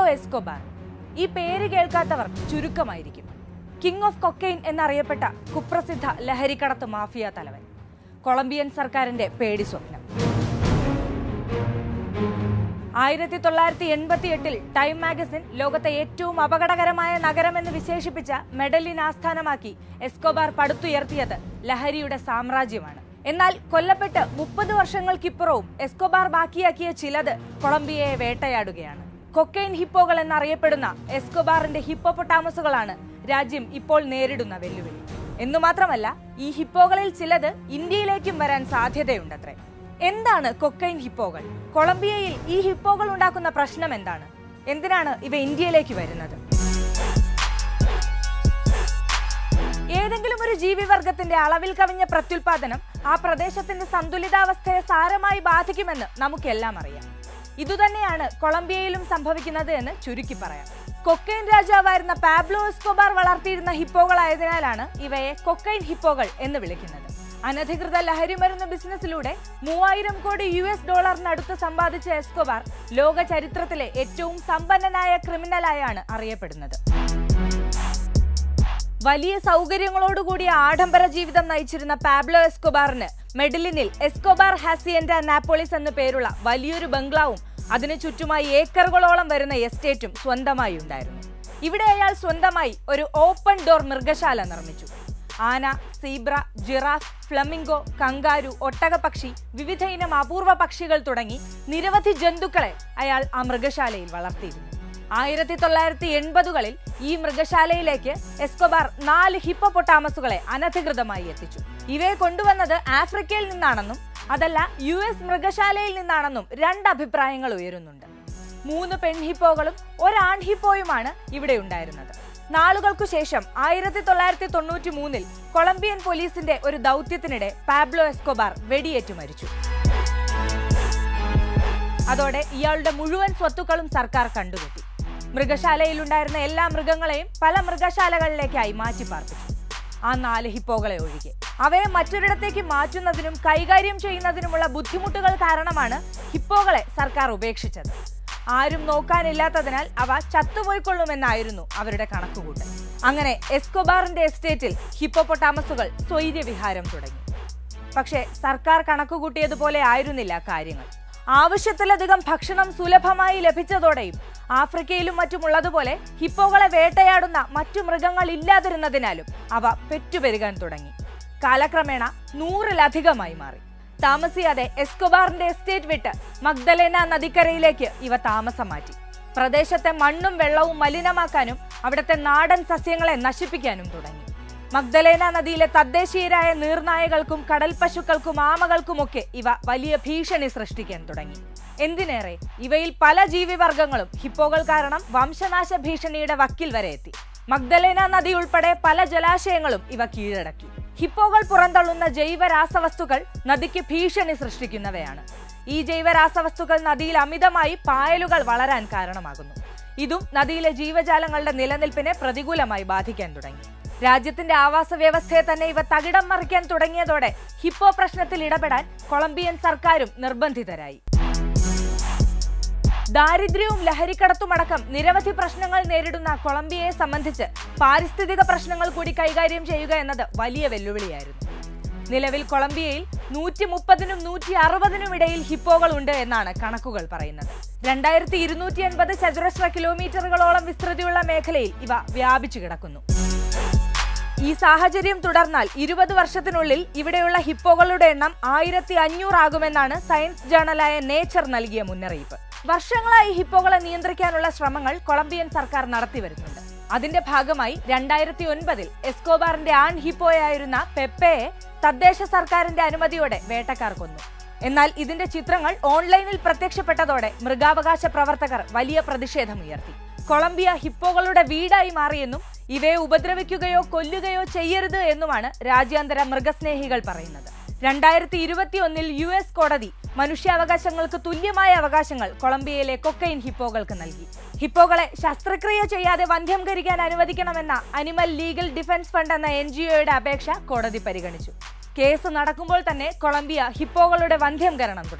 Escobar ഈ പേര് കേൾക്കാത്തവർ ചുരുക്കമായിരിക്കും കിങ് ഓഫ് കൊക്കെയിൻ എന്നറിയപ്പെട്ട കുപ്രസിദ്ധ ലഹരിക്കടത്ത് മാഫിയ തലവൻ കൊളംബിയൻ സർക്കാരിന്റെ പേടി സ്വപ്നം ആയിരത്തി തൊള്ളായിരത്തി എൺപത്തി എട്ടിൽ ടൈം മാഗസിൻ ലോകത്തെ ഏറ്റവും അപകടകരമായ നഗരമെന്ന് വിശേഷിപ്പിച്ച മെഡലിൻ ആസ്ഥാനമാക്കി എസ്കോബാർ പടുത്തുയർത്തിയത് ലഹരിയുടെ സാമ്രാജ്യമാണ് എന്നാൽ കൊല്ലപ്പെട്ട് മുപ്പത് വർഷങ്ങൾക്കിപ്പുറവും എസ്കോബാർ ബാക്കിയാക്കിയ ചിലത് കൊളംബിയയെ വേട്ടയാടുകയാണ് കൊക്കൈൻ ഹിപ്പോകൾ എന്നറിയപ്പെടുന്ന എസ്കോബാറിന്റെ ഹിപ്പോപ്പൊട്ടാമസുകളാണ് രാജ്യം ഇപ്പോൾ നേരിടുന്ന വെല്ലുവിളി എന്നു മാത്രമല്ല ഈ ഹിപ്പോകളിൽ ചിലത് ഇന്ത്യയിലേക്കും വരാൻ സാധ്യതയുണ്ടത്രേ എന്താണ് കൊക്കൈൻ ഹിപ്പോകൾ കൊളംബിയയിൽ ഈ ഹിപ്പോകൾ ഉണ്ടാക്കുന്ന പ്രശ്നം എന്താണ് എന്തിനാണ് ഇവ ഇന്ത്യയിലേക്ക് വരുന്നത് ഏതെങ്കിലും ഒരു ജീവിവർഗത്തിന്റെ അളവിൽ കവിഞ്ഞ പ്രത്യുൽപാദനം ആ പ്രദേശത്തിന്റെ സന്തുലിതാവസ്ഥയെ സാരമായി ബാധിക്കുമെന്ന് നമുക്കെല്ലാം അറിയാം ഇതുതന്നെയാണ് കൊളംബിയയിലും സംഭവിക്കുന്നത് എന്ന് ചുരുക്കി പറയാം കൊക്കൈൻ രാജാവായിരുന്ന പാബ്ലോ എസ്കോബാർ വളർത്തിയിരുന്ന ഹിപ്പോകളായതിനാലാണ് ഇവയെ കൊക്കൈൻ ഹിപ്പോകൾ എന്ന് വിളിക്കുന്നത് അനധികൃത ലഹരിമരുന്ന് ബിസിനസ്സിലൂടെ മൂവായിരം കോടി യു എസ് ഡോളറിനടുത്ത് സമ്പാദിച്ച എസ്കോബാർ ലോക ചരിത്രത്തിലെ ഏറ്റവും സമ്പന്നനായ ക്രിമിനലായാണ് അറിയപ്പെടുന്നത് വലിയ സൗകര്യങ്ങളോടുകൂടിയ ആഡംബര ജീവിതം നയിച്ചിരുന്ന പാബ്ലോ എസ്കോബാറിന് മെഡിലിനിൽ എസ്കോബാർ ഹാസിയൻഡ നാപ്പോളിസ് എന്നു പേരുള്ള വലിയൊരു ബംഗ്ലാവും അതിനു ചുറ്റുമായി ഏക്കറുകളോളം വരുന്ന എസ്റ്റേറ്റും സ്വന്തമായി ഉണ്ടായിരുന്നു ഇവിടെ അയാൾ സ്വന്തമായി ഒരു ഓപ്പൺ ഡോർ മൃഗശാല നിർമ്മിച്ചു ആന സീബ്ര ജിറാഫ് ഫ്ലമിംഗോ കങ്കാരു ഒട്ടകപക്ഷി വിവിധ ഇനം അപൂർവ പക്ഷികൾ തുടങ്ങി നിരവധി ജന്തുക്കളെ അയാൾ ആ മൃഗശാലയിൽ വളർത്തിയിരുന്നു ആയിരത്തി തൊള്ളായിരത്തി എൺപതുകളിൽ ഈ മൃഗശാലയിലേക്ക് എസ്കോബാർ നാല് ഹിപ്പോപ്പൊട്ടാമസുകളെ അനധികൃതമായി എത്തിച്ചു ഇവയെ കൊണ്ടുവന്നത് ആഫ്രിക്കയിൽ നിന്നാണെന്നും അതല്ല യു എസ് മൃഗശാലയിൽ നിന്നാണെന്നും രണ്ട് അഭിപ്രായങ്ങൾ ഉയരുന്നുണ്ട് മൂന്ന് പെൺഹിപ്പോകളും ഒരാൺ ഹിപ്പോയുമാണ് ഇവിടെ ഉണ്ടായിരുന്നത് നാളുകൾക്കു ശേഷം ആയിരത്തി തൊള്ളായിരത്തി തൊണ്ണൂറ്റി മൂന്നിൽ കൊളംബിയൻ പോലീസിന്റെ ഒരു ദൗത്യത്തിനിടെ പാബ്ലോ എസ്കോബാർ വെടിയേറ്റു മരിച്ചു അതോടെ ഇയാളുടെ മുഴുവൻ സ്വത്തുക്കളും സർക്കാർ കണ്ടുകെട്ടി മൃഗശാലയിലുണ്ടായിരുന്ന എല്ലാ മൃഗങ്ങളെയും പല മൃഗശാലകളിലേക്കായി മാറ്റി പാർപ്പിച്ചു ആ നാല് ഹിപ്പോകളെ ഒഴികെ അവയെ മറ്റൊരിടത്തേക്ക് മാറ്റുന്നതിനും കൈകാര്യം ചെയ്യുന്നതിനുമുള്ള ബുദ്ധിമുട്ടുകൾ കാരണമാണ് ഹിപ്പോകളെ സർക്കാർ ഉപേക്ഷിച്ചത് ആരും നോക്കാനില്ലാത്തതിനാൽ അവ ചത്തുപോയിക്കൊള്ളുമെന്നായിരുന്നു അവരുടെ കണക്കുകൂട്ടൽ അങ്ങനെ എസ്കോബാറിന്റെ എസ്റ്റേറ്റിൽ ഹിപ്പോപ്പൊട്ടാമസുകൾ സ്വൈര്യവിഹാരം തുടങ്ങി പക്ഷേ സർക്കാർ കണക്കുകൂട്ടിയതുപോലെ ആയിരുന്നില്ല കാര്യങ്ങൾ ആവശ്യത്തിലധികം ഭക്ഷണം സുലഭമായി ലഭിച്ചതോടെയും ആഫ്രിക്കയിലും മറ്റുമുള്ളതുപോലെ ഹിപ്പോകളെ വേട്ടയാടുന്ന മറ്റു മൃഗങ്ങൾ ഇല്ലാതിരുന്നതിനാലും അവ പെറ്റുപെരുകാൻ തുടങ്ങി കാലക്രമേണ നൂറിലധികമായി മാറി താമസിയാതെ എസ്കോബാറിന്റെ എസ്റ്റേറ്റ് വിട്ട് മഗ്ദലേന നദിക്കരയിലേക്ക് ഇവ താമസം മാറ്റി പ്രദേശത്തെ മണ്ണും വെള്ളവും മലിനമാക്കാനും അവിടുത്തെ നാടൻ സസ്യങ്ങളെ നശിപ്പിക്കാനും തുടങ്ങി മഗ്ദലേന നദിയിലെ തദ്ദേശീയരായ നീർനായകൾക്കും കടൽ പശുക്കൾക്കും ആമകൾക്കുമൊക്കെ ഇവ വലിയ ഭീഷണി സൃഷ്ടിക്കാൻ തുടങ്ങി എന്തിനേറെ ഇവയിൽ പല ജീവിവർഗങ്ങളും ഹിപ്പോകൾ കാരണം വംശനാശ ഭീഷണിയുടെ വക്കിൽ വരെ എത്തി മഗ്ദലേന നദി ഉൾപ്പെടെ പല ജലാശയങ്ങളും ഇവ കീഴടക്കി ഹിപ്പോകൾ പുറന്തള്ളുന്ന ജൈവ രാസവസ്തുക്കൾ നദിക്ക് ഭീഷണി സൃഷ്ടിക്കുന്നവയാണ് ഈ ജൈവ രാസവസ്തുക്കൾ നദിയിൽ അമിതമായി പായലുകൾ വളരാൻ കാരണമാകുന്നു ഇതും നദിയിലെ ജീവജാലങ്ങളുടെ നിലനിൽപ്പിനെ പ്രതികൂലമായി ബാധിക്കാൻ തുടങ്ങി രാജ്യത്തിന്റെ ആവാസ വ്യവസ്ഥയെ തന്നെ ഇവ തകിടം മറിക്കാൻ തുടങ്ങിയതോടെ ഹിപ്പോ പ്രശ്നത്തിൽ ഇടപെടാൻ കൊളംബിയൻ സർക്കാരും നിർബന്ധിതരായി ദാരിദ്ര്യവും ലഹരിക്കടത്തുമടക്കം നിരവധി പ്രശ്നങ്ങൾ നേരിടുന്ന കൊളംബിയയെ സംബന്ധിച്ച് പാരിസ്ഥിതിക പ്രശ്നങ്ങൾ കൂടി കൈകാര്യം ചെയ്യുക എന്നത് വലിയ വെല്ലുവിളിയായിരുന്നു നിലവിൽ കൊളംബിയയിൽ നൂറ്റി മുപ്പതിനും നൂറ്റി അറുപതിനും ഇടയിൽ ഹിപ്പോകൾ ഉണ്ട് എന്നാണ് കണക്കുകൾ പറയുന്നത് രണ്ടായിരത്തി ഇരുന്നൂറ്റി എൺപത് ചതുരശ്ര കിലോമീറ്ററുകളോളം വിസ്തൃതിയുള്ള മേഖലയിൽ ഇവ വ്യാപിച്ചു കിടക്കുന്നു ഈ സാഹചര്യം തുടർന്നാൽ ഇരുപത് വർഷത്തിനുള്ളിൽ ഇവിടെയുള്ള ഹിപ്പോകളുടെ എണ്ണം ആയിരത്തി അഞ്ഞൂറാകുമെന്നാണ് സയൻസ് ജേണലായ നേച്ചർ നൽകിയ മുന്നറിയിപ്പ് വർഷങ്ങളായി ഹിപ്പോകളെ നിയന്ത്രിക്കാനുള്ള ശ്രമങ്ങൾ കൊളംബിയൻ സർക്കാർ നടത്തിവരുന്നുണ്ട് അതിന്റെ ഭാഗമായി രണ്ടായിരത്തി ഒൻപതിൽ എസ്കോബാറിന്റെ ആൺ ഹിപ്പോയായിരുന്ന പെപ്പയെ തദ്ദേശ സർക്കാരിന്റെ അനുമതിയോടെ വേട്ടക്കാർ കൊന്നു എന്നാൽ ഇതിന്റെ ചിത്രങ്ങൾ ഓൺലൈനിൽ പ്രത്യക്ഷപ്പെട്ടതോടെ മൃഗാവകാശ പ്രവർത്തകർ വലിയ പ്രതിഷേധമുയർത്തി കൊളംബിയ ഹിപ്പോകളുടെ വീടായി മാറിയെന്നും ഇവയെ ഉപദ്രവിക്കുകയോ കൊല്ലുകയോ ചെയ്യരുത് എന്നുമാണ് രാജ്യാന്തര മൃഗസ്നേഹികൾ പറയുന്നത് രണ്ടായിരത്തി ഇരുപത്തിയൊന്നിൽ യു എസ് കോടതി മനുഷ്യാവകാശങ്ങൾക്ക് തുല്യമായ അവകാശങ്ങൾ കൊളംബിയയിലെ കൊക്കൈൻ ഹിപ്പോകൾക്ക് നൽകി ഹിപ്പോകളെ ശസ്ത്രക്രിയ ചെയ്യാതെ വന്ധ്യംകരിക്കാൻ അനുവദിക്കണമെന്ന അനിമൽ ലീഗൽ ഡിഫൻസ് ഫണ്ട് എന്ന എൻ ജി ഒയുടെ അപേക്ഷ കോടതി പരിഗണിച്ചു കേസ് നടക്കുമ്പോൾ തന്നെ കൊളംബിയ ഹിപ്പോകളുടെ വന്ധ്യംകരണം തുടങ്ങി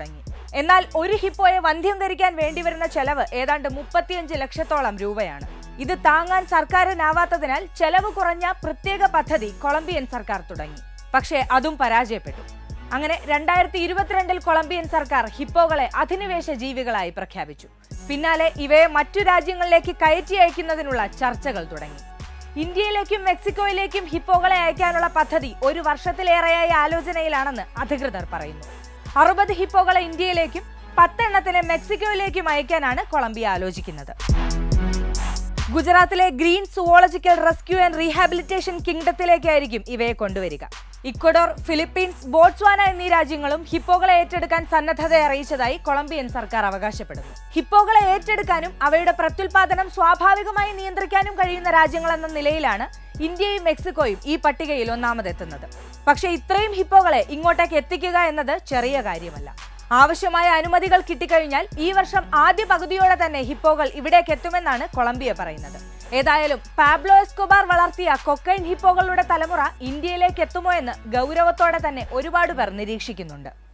എന്നാൽ ഒരു ഹിപ്പോയെ വന്ധ്യംകരിക്കാൻ വേണ്ടിവരുന്ന ചെലവ് ഏതാണ്ട് മുപ്പത്തിയഞ്ച് ലക്ഷത്തോളം രൂപയാണ് ഇത് താങ്ങാൻ സർക്കാരിനാവാത്തതിനാൽ ചെലവ് കുറഞ്ഞ പ്രത്യേക പദ്ധതി കൊളംബിയൻ സർക്കാർ തുടങ്ങി പക്ഷേ അതും പരാജയപ്പെട്ടു അങ്ങനെ രണ്ടായിരത്തി ഇരുപത്തിരണ്ടിൽ കൊളംബിയൻ സർക്കാർ ഹിപ്പോകളെ അധിനിവേശ ജീവികളായി പ്രഖ്യാപിച്ചു പിന്നാലെ ഇവയെ മറ്റു രാജ്യങ്ങളിലേക്ക് കയറ്റി അയക്കുന്നതിനുള്ള ചർച്ചകൾ തുടങ്ങി ഇന്ത്യയിലേക്കും മെക്സിക്കോയിലേക്കും ഹിപ്പോകളെ അയക്കാനുള്ള പദ്ധതി ഒരു വർഷത്തിലേറെയായി ആലോചനയിലാണെന്ന് അധികൃതർ പറയുന്നു അറുപത് ഹിപ്പോകളെ ഇന്ത്യയിലേക്കും പത്തെണ്ണത്തിനെ മെക്സിക്കോയിലേക്കും അയക്കാനാണ് കൊളംബിയ ആലോചിക്കുന്നത് ഗുജറാത്തിലെ Green Zoological Rescue and Rehabilitation കിങ്ഡത്തിലേക്കായിരിക്കും ഇവയെ കൊണ്ടുവരിക ഇക്വഡോർ ഫിലിപ്പീൻസ് ബോട്സ്വാന എന്നീ രാജ്യങ്ങളും ഹിപ്പോകളെ ഏറ്റെടുക്കാൻ സന്നദ്ധത അറിയിച്ചതായി കൊളംബിയൻ സർക്കാർ അവകാശപ്പെടുന്നു ഹിപ്പോകളെ ഏറ്റെടുക്കാനും അവയുടെ പ്രത്യുൽപാദനം സ്വാഭാവികമായി നിയന്ത്രിക്കാനും കഴിയുന്ന രാജ്യങ്ങളെന്ന നിലയിലാണ് ഇന്ത്യയും മെക്സിക്കോയും ഈ പട്ടികയിൽ ഒന്നാമതെത്തുന്നത് പക്ഷേ ഇത്രയും ഹിപ്പോകളെ ഇങ്ങോട്ടേക്ക് എത്തിക്കുക എന്നത് ചെറിയ കാര്യമല്ല ആവശ്യമായ അനുമതികൾ കിട്ടിക്കഴിഞ്ഞാൽ ഈ വർഷം ആദ്യ പകുതിയോടെ തന്നെ ഹിപ്പോകൾ ഇവിടേക്ക് എത്തുമെന്നാണ് കൊളംബിയ പറയുന്നത് ഏതായാലും പാബ്ലോ എസ്കോബാർ വളർത്തിയ കൊക്കൈൻ ഹിപ്പോകളുടെ തലമുറ ഇന്ത്യയിലേക്ക് എത്തുമോ എന്ന് ഗൗരവത്തോടെ തന്നെ ഒരുപാട് പേർ നിരീക്ഷിക്കുന്നുണ്ട്